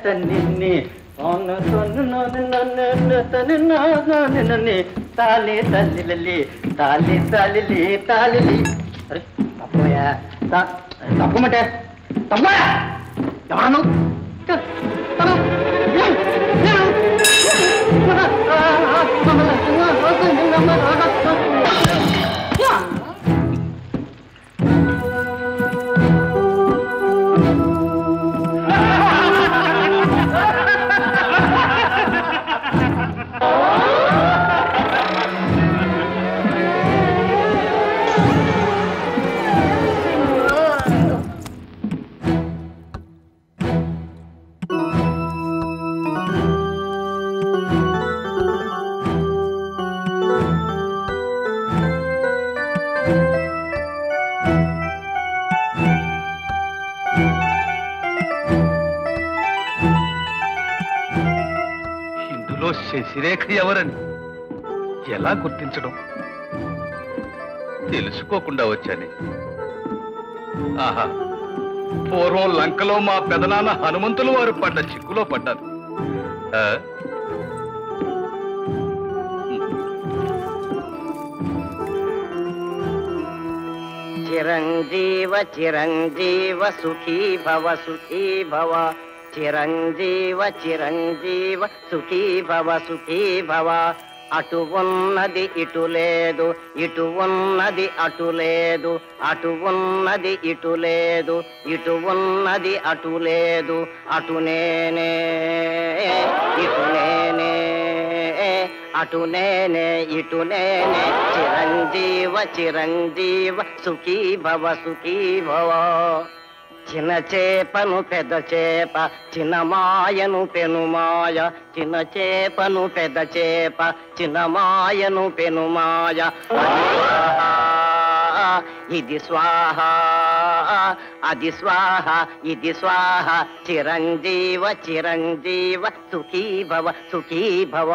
తన్ని అవును తన్ను నన్ను నన్ను తని నన్ను నన్ను తాలి తల్లి తాలి తల్లి తాలి అరే తప్పమయ్యా త- తప్పమంటే తప్పయా ఎవరను ఇందులో శశిరేఖ ఎవరని ఎలా గుర్తించడం తెలుసుకోకుండా వచ్చానే ఆహా పూర్వం లంకలో మా పెదనాన్న హనుమంతులు వారు పడ్డ చిక్కులో పడ్డారు ఆ? చిరంజీవ చిరంజీవ సుఖీ భవ సుఖీ భవ చిరంజీవ చిరంజీవ సుఖీ భవ సుఖీ భవ అటు ఉన్నది ఇటు లేదు ఇటు ఉన్నది అటు లేదు అటు ఉన్నది ఇటు లేదు ఇటు ఉన్నది అటు లేదు అటు నేనే ఇటు నేనే అటు నేనే ఇటు నేనే చిరంజీవ చిరంజీవ సుఖీ భవ సుఖీ భవ చిన్న చేపను పెద్ద చేప చిన్న మాయను పెను మాయ చిన్న చేపను పెద్ద చేప చిన్న మాయను పెను మాయ అది స్వాహ, ఇది స్వాహ అది స్వాహ ఇది స్వాహ చిరంజీవ చిరంజీవ సుఖీ భవ సుఖీ భవ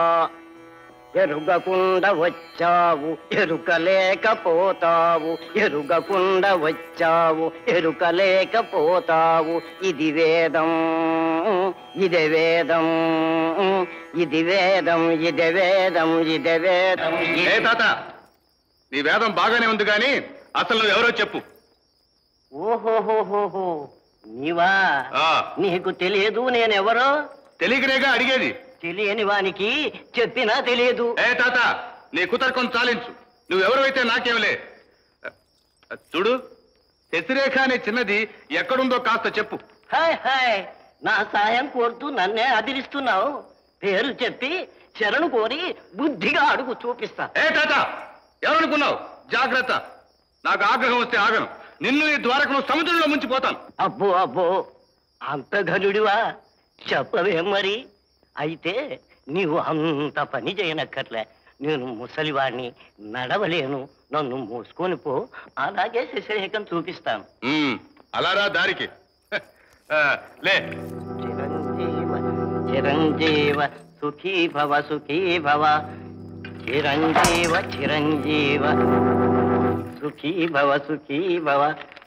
ఎరుగకుండా వచ్చావు ఎరుకలేకపోతావు ఎరుగకుండా వచ్చావు ఎరుకలేకపోతావు ఇది వేదం ఇది వేదం ఇది వేదం ఇది వేదం ఇది వేదం ఏ తాత నీ వేదం బాగానే ఉంది కానీ అసలు నువ్వు ఎవరో చెప్పు ఓహోహోహోహో నీవా ఆ నీకు తెలియదు నేనెవరో తెలియకనేగా అడిగేది తెలియని వానికి చెప్పినా తెలియదు ఏ తాత నీ కుతర్కం చాలించు నువ్వెవరైతే నాకేంలే చూడు శశిరేఖ అనే చిన్నది ఎక్కడుందో కాస్త చెప్పు హాయ్ హాయ్ నా సాయం కోరుతూ నన్నే అదిరిస్తున్నావు పేరు చెప్పి శరణు కోరి బుద్ధిగా అడుగు చూపిస్తా ఏ తాత ఎవరనుకున్నావు జాగ్రత్త నాకు ఆగ్రహం వస్తే ఆగను నిన్ను ఈ ద్వారకను సముద్రంలో ముంచిపోతాను అబ్బో అబ్బో అంత ఘనుడివా చెప్పవేం మరి అయితే నీవు అంత పని చేయనక్కర్లే నేను ముసలివాడిని నడవలేను నన్ను మూసుకొని పో అలాగే శశిరేఖం చూపిస్తాను ఉమ్, అలారా దారికి హ, ఆ, లే చిరంజీవ చిరంజీవ సుఖీ భవ సుఖీ భవ చిరంజీవ చిరంజీవ సుఖీ భవ సుఖీ భవ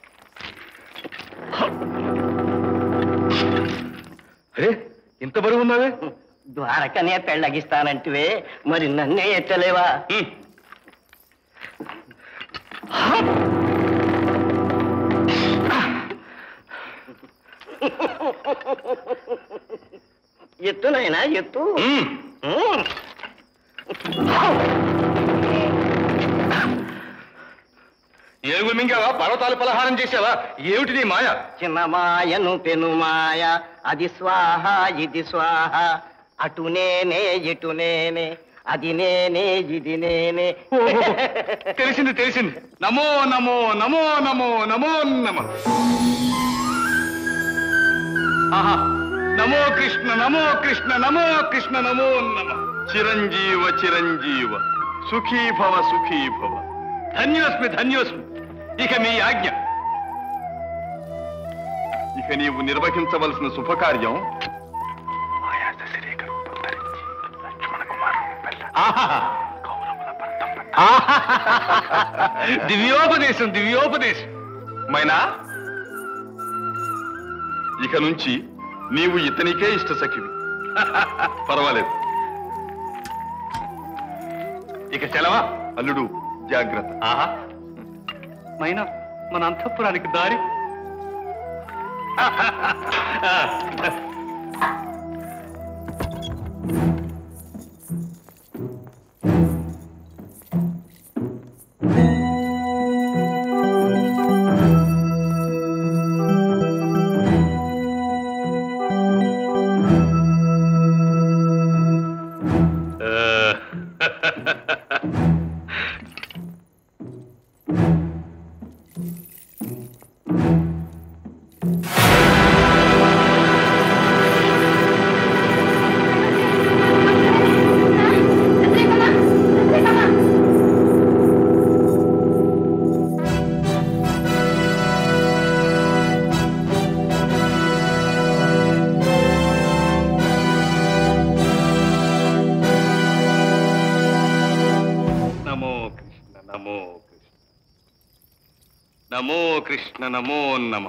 అరే ఇంత బరువు ఉన్నావే ద్వారకనే పెళ్ళగిస్తానంటివే మరి నన్నే ఎత్తలేవా ఉమ్, ఎత్తునైనా ఎత్తు ఉమ్. ఉమ్. ఏనుగు మింగావా పర్వతాలు పలహారం చేసావా ఏమిటి నీ మాయ చిన్న మాయను పెను మాయ అది స్వాహ ఇది స్వాహ అటు నేనే ఇటు నేనే అది నేనే ఇది నేనే తెలిసింది తెలిసింది నమో నమో నమో నమో నమో నమ ఆహా నమో కృష్ణ నమో కృష్ణ నమో కృష్ణ నమో నమ చిరంజీవ చిరంజీవ సుఖీ భవ సుఖీ భవ ధన్యోస్మి ధన్యోస్మి ఇక మీ ఆజ్ఞ ఇక నీవు నిర్వహించవలసిన శుభకార్యం ఆహాహా. దివ్యోపదేశం దివ్యోపదేశం మైనా ఇక నుంచి నీవు ఇతనికే ఇష్ట సఖివి పర్వాలేదు ఇక సెలవా అల్లుడు జాగ్రత్త ఆహా మైనా మన అంతఃపురానికి దారి నమో కృష్ణ నమో కృష్ణ నమో కృష్ణ నమో నమ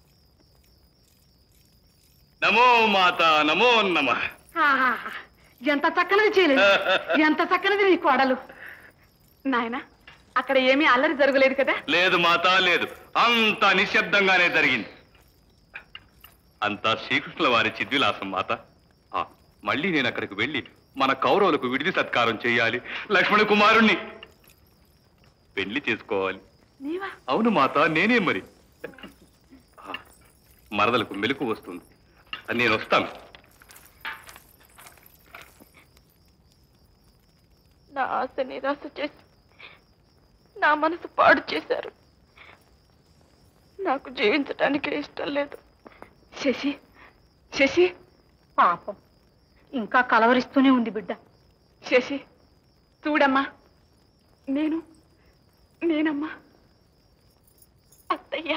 నమో మాత నమో నమ ఆహాహా. ఎంత చక్కనిది చేయలేదు ఎంత చక్కనిది నీ కోడలు నాయన అక్కడ ఏమీ అల్లరి జరగలేదు కదా లేదు మాత లేదు అంతా నిశ్శబ్దంగానే జరిగింది అంతా శ్రీకృష్ణుల వారి చిద్విలాసం మాత ఆ, మళ్ళీ నేను అక్కడికి వెళ్ళి మన కౌరవులకు విడిది సత్కారం చేయాలి లక్ష్మణ కుమారుణ్ణి పెళ్లి చేసుకోవాలి నీవా అవును మాత నేనే మరి ఆ, మరదలకు మెలకు వస్తుంది నేను వస్తాను నా ఆశ నిరాశ చేసి నా మనసు పాడు చేశారు నాకు జీవించటానికే ఇష్టం లేదు శశి శశి పాపం ఇంకా కలవరిస్తూనే ఉంది బిడ్డ శశి చూడమ్మా నేను నేనమ్మా అత్తయ్యా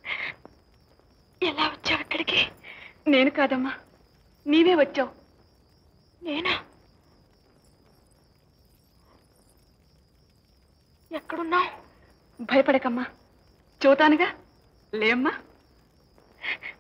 ఎలా వచ్చావు ఇక్కడికి నేను కాదమ్మా నీవే వచ్చావు నేనా ఎక్కడున్నావు భయపడకమ్మా చూతానుగా లేమ్మా